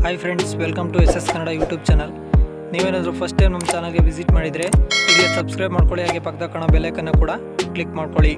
hi friends welcome to S S Kannada YouTube channel ನೀವೇನಾದರೂ first time ನಮ್ಮ ಚಾನಲ್ಗೆ visit ಮಾಡಿದರೆ ಇಲ್ಲಿ ಸಬ್ಸ್ಕ್ರೈಬ್ ಮಾಡ್ಕೊಳ್ಳಿ ಹಾಗೆ ಪಕ್ಕದ ಕಾಣೋ ಬೆಲ್ಲೈಕನ್ನು ಕೂಡ ಕ್ಲಿಕ್ ಮಾಡ್ಕೊಳ್ಳಿ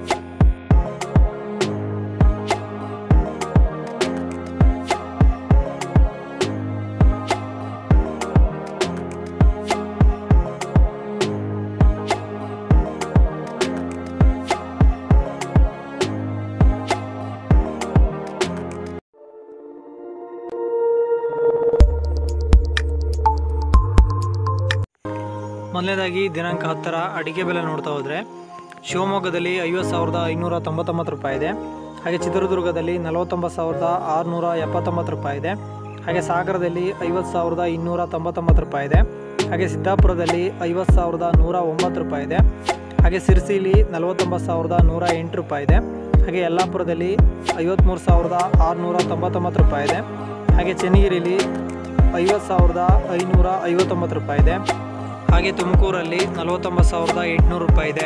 ಮೊದಲನೇದಾಗಿ ದಿನಾಂಕ ಹತ್ತರ ಅಡಿಕೆ ಬೆಲೆ ನೋಡ್ತಾ ಹೋದರೆ ಶಿವಮೊಗ್ಗದಲ್ಲಿ ಐವತ್ತು ಸಾವಿರದ ಐನೂರ ತೊಂಬತ್ತೊಂಬತ್ತು ರೂಪಾಯಿ ಇದೆ ಹಾಗೆ ಚಿತ್ರದುರ್ಗದಲ್ಲಿ ನಲವತ್ತೊಂಬತ್ತು ಸಾವಿರದ ಆರುನೂರ ಎಪ್ಪತ್ತೊಂಬತ್ತು ರೂಪಾಯಿ ಇದೆ ಹಾಗೆ ಸಾಗರದಲ್ಲಿ ಐವತ್ತು ಸಾವಿರದ ಇನ್ನೂರ ತೊಂಬತ್ತೊಂಬತ್ತು ರೂಪಾಯಿ ಇದೆ ಹಾಗೆ ಸಿದ್ದಾಪುರದಲ್ಲಿ ಐವತ್ತು ಸಾವಿರದ ನೂರ ಒಂಬತ್ತು ರೂಪಾಯಿ ಇದೆ ಹಾಗೆ ಸಿರ್ಸಿಲಿ ನಲವತ್ತೊಂಬತ್ತು ಸಾವಿರದ ನೂರ ಎಂಟು ರೂಪಾಯಿ ಇದೆ ಹಾಗೆ ಯಲ್ಲಾಪುರದಲ್ಲಿ ಐವತ್ತ್ಮೂರು ಸಾವಿರದ ಆರುನೂರ ತೊಂಬತ್ತೊಂಬತ್ತು ರೂಪಾಯಿ ಇದೆ ಹಾಗೆ ಚೆನ್ನಗಿರಿಲಿ ಐವತ್ತು ಸಾವಿರದ ಐನೂರ ಐವತ್ತೊಂಬತ್ತು ರೂಪಾಯಿ ಇದೆ ಹಾಗೆ ತುಮಕೂರಲ್ಲಿ ನಲವತ್ತೊಂಬತ್ತು ಸಾವಿರದ ಎಂಟುನೂರು ರೂಪಾಯಿ ಇದೆ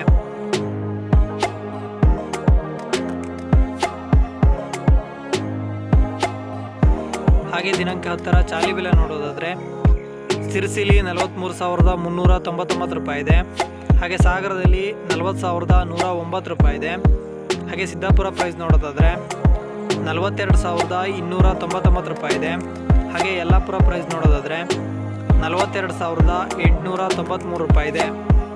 ಹಾಗೆ ದಿನಾಂಕ ಹತ್ತರ ಚಾಲಿ ಬೆಲೆ ನೋಡೋದಾದರೆ ಸಿರ್ಸಿಲಿ ನಲವತ್ತ್ಮೂರು ಸಾವಿರದ ಮುನ್ನೂರ ತೊಂಬತ್ತೊಂಬತ್ತು ರೂಪಾಯಿ ಇದೆ ಹಾಗೆ ಸಾಗರದಲ್ಲಿ ನಲವತ್ತು ಸಾವಿರದ ನೂರ ಒಂಬತ್ತು ರೂಪಾಯಿ ಇದೆ ಹಾಗೆ ಸಿದ್ದಾಪುರ ಪ್ರೈಸ್ ನೋಡೋದಾದರೆ ನಲವತ್ತೆರಡು ಸಾವಿರದ ಇನ್ನೂರ ತೊಂಬತ್ತೊಂಬತ್ತು ರೂಪಾಯಿ ಇದೆ ಹಾಗೆ ಯಲ್ಲಾಪುರ ಪ್ರೈಸ್ ನೋಡೋದಾದರೆ ನಲವತ್ತೆರಡು ಸಾವಿರದ ಎಂಟುನೂರ ತೊಂಬತ್ತ್ಮೂರು ರೂಪಾಯಿ ಇದೆ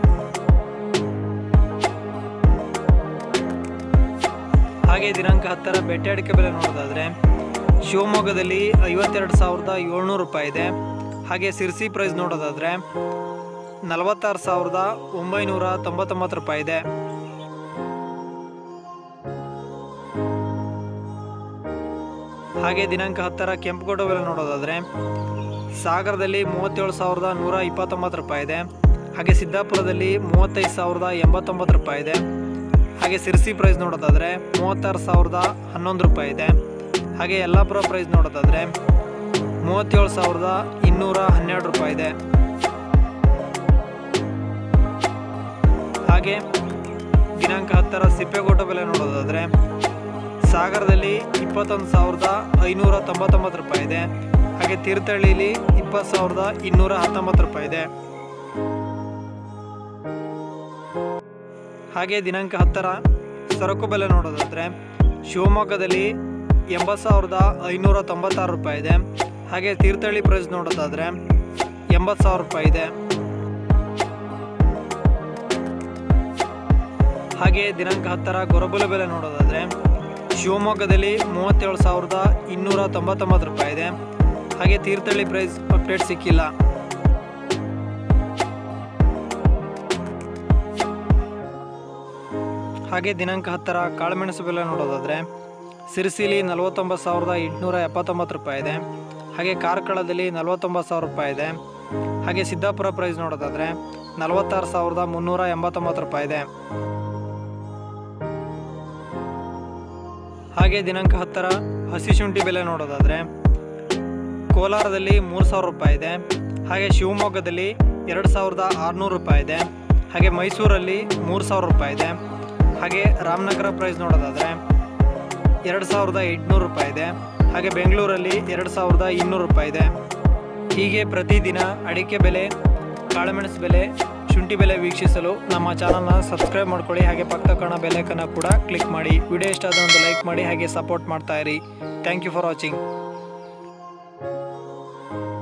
ಹಾಗೆ ದಿನಾಂಕ ಹತ್ತರ ಬೆಟ್ಟೆ ಅಡಿಕೆ ಬೆಲೆ ನೋಡೋದಾದರೆ ಶಿವಮೊಗ್ಗದಲ್ಲಿ ಐವತ್ತೆರಡು ಸಾವಿರದ ಏಳ್ನೂರು ರೂಪಾಯಿ ಇದೆ ಹಾಗೆ ಸಿರ್ಸಿ ಪ್ರೈಸ್ ನೋಡೋದಾದರೆ ನಲವತ್ತಾರು ಸಾವಿರದ ಒಂಬೈನೂರ ತೊಂಬತ್ತೊಂಬತ್ತು ರೂಪಾಯಿ ಇದೆ ಹಾಗೆ ದಿನಾಂಕ ಹತ್ತರ ಕೆಂಪುಕೋಟೆ ಬೆಲೆ ನೋಡೋದಾದರೆ ಸಾಗರದಲ್ಲಿ ಮೂವತ್ತೇಳು ಸಾವಿರದ ನೂರ ಇಪ್ಪತ್ತೊಂಬತ್ತು ರೂಪಾಯಿ ಇದೆ ಹಾಗೆ ಸಿದ್ದಾಪುರದಲ್ಲಿ ಮೂವತ್ತೈದು ಸಾವಿರದ ಎಂಬತ್ತೊಂಬತ್ತು ರೂಪಾಯಿ ಇದೆ ಹಾಗೆ ಸಿರ್ಸಿ ಪ್ರೈಸ್ ನೋಡೋದಾದರೆ ಮೂವತ್ತಾರು ಸಾವಿರದ ಹನ್ನೊಂದು ರೂಪಾಯಿ ಇದೆ ಹಾಗೆ ಯಲ್ಲಾಪುರ ಪ್ರೈಸ್ ನೋಡೋದಾದರೆ ಮೂವತ್ತೇಳು ಸಾವಿರದ ಇನ್ನೂರ ಹನ್ನೆರಡು ರೂಪಾಯಿ ಇದೆ ಹಾಗೆ ದಿನಾಂಕ ಹತ್ತರ ಸಿಪ್ಪೆಗೋಟ ಬೆಲೆ ನೋಡೋದಾದರೆ ಸಾಗರದಲ್ಲಿ ಇಪ್ಪತ್ತೊಂದು ಸಾವಿರದ ಐನೂರ ತೊಂಬತ್ತೊಂಬತ್ತು ರೂಪಾಯಿ ಇದೆ ಹಾಗೆ ತೀರ್ಥಹಳ್ಳಿಲಿ ಇಪ್ಪತ್ತು ಸಾವಿರದ ಇನ್ನೂರ ಹತ್ತೊಂಬತ್ತು ರೂಪಾಯಿ ಇದೆ ಹಾಗೆ ದಿನಾಂಕ ಹತ್ತರ ಸರಕು ಬೆಲೆ ನೋಡೋದಾದರೆ ಶಿವಮೊಗ್ಗದಲ್ಲಿ ಎಂಬತ್ತು ಸಾವಿರದ ಐನೂರ ತೊಂಬತ್ತಾರು ರೂಪಾಯಿ ಇದೆ ಹಾಗೆ ತೀರ್ಥಹಳ್ಳಿ ಪ್ರೈಸ್ ನೋಡೋದಾದರೆ ಎಂಬತ್ತು ಸಾವಿರ ರೂಪಾಯಿ ಇದೆ ಹಾಗೆ ದಿನಾಂಕ ಹತ್ತರ ಗೊರಬುಲ ಬೆಲೆ ನೋಡೋದಾದರೆ ಶಿವಮೊಗ್ಗದಲ್ಲಿ ಮೂವತ್ತೇಳು ಸಾವಿರದ ಇನ್ನೂರ ತೊಂಬತ್ತೊಂಬತ್ತು ರೂಪಾಯಿ ಇದೆ ಹಾಗೆ ತೀರ್ಥಹಳ್ಳಿ ಪ್ರೈಸ್ ಅಪ್ಡೇಟ್ ಸಿಕ್ಕಿಲ್ಲ ಹಾಗೆ ದಿನಾಂಕ ಹತ್ತರ ಕಾಳುಮೆಣಸು ಬೆಲೆ ನೋಡೋದಾದರೆ ಸಿರಿಸಿಲಿ ನಲವತ್ತೊಂಬತ್ತು ಸಾವಿರದ ಎಂಟುನೂರ ಎಪ್ಪತ್ತೊಂಬತ್ತು ರೂಪಾಯಿ ಇದೆ ಹಾಗೆ ಕಾರ್ಕಳದಲ್ಲಿ ನಲವತ್ತೊಂಬತ್ತು ಸಾವಿರ ರೂಪಾಯಿ ಇದೆ ಹಾಗೆ ಸಿದ್ದಾಪುರ ಪ್ರೈಸ್ ನೋಡೋದಾದರೆ ನಲವತ್ತಾರು ಸಾವಿರದ ಮುನ್ನೂರ ಎಂಬತ್ತೊಂಬತ್ತು ರೂಪಾಯಿ ಇದೆ ಹಾಗೆ ದಿನಾಂಕ ಹತ್ತರ ಹಸಿ ಶುಂಠಿ ಬೆಲೆ ನೋಡೋದಾದರೆ ಕೋಲಾರದಲ್ಲಿ ಮೂರು ಸಾವಿರ ರೂಪಾಯಿ ಇದೆ ಹಾಗೆ ಶಿವಮೊಗ್ಗದಲ್ಲಿ ಎರಡು ಸಾವಿರದ ಆರುನೂರು ರೂಪಾಯಿ ಇದೆ ಹಾಗೆ ಮೈಸೂರಲ್ಲಿ ಮೂರು ಸಾವಿರ ರೂಪಾಯಿ ಇದೆ ಹಾಗೆ ರಾಮನಗರ ಪ್ರೈಸ್ ನೋಡೋದಾದರೆ ಎರಡು ಸಾವಿರದ ಎಂಟುನೂರು ರೂಪಾಯಿ ಇದೆ ಹಾಗೆ ಬೆಂಗಳೂರಲ್ಲಿ ಎರಡು ಸಾವಿರದ ಇನ್ನೂರು ರೂಪಾಯಿ ಇದೆ ಹೀಗೆ ಪ್ರತಿದಿನ ಅಡಿಕೆ ಬೆಲೆ ಕಾಳುಮೆಣಸು ಬೆಲೆ ಶುಂಠಿ ಬೆಲೆ ವೀಕ್ಷಿಸಲು ನಮ್ಮ ಚಾನಲ್ನ ಸಬ್ಸ್ಕ್ರೈಬ್ ಮಾಡ್ಕೊಳ್ಳಿ ಹಾಗೆ ಪಕ್ಕ ಕಾಣೋ ಬೆಲೆಕನ್ನು ಕೂಡ ಕ್ಲಿಕ್ ಮಾಡಿ ವಿಡಿಯೋ ಇಷ್ಟ ಆದ ಒಂದು ಲೈಕ್ ಮಾಡಿ ಹಾಗೆ ಸಪೋರ್ಟ್ ಮಾಡ್ತಾ ಇರಿ ಥ್ಯಾಂಕ್ ಯು ಫಾರ್ ವಾಚಿಂಗ್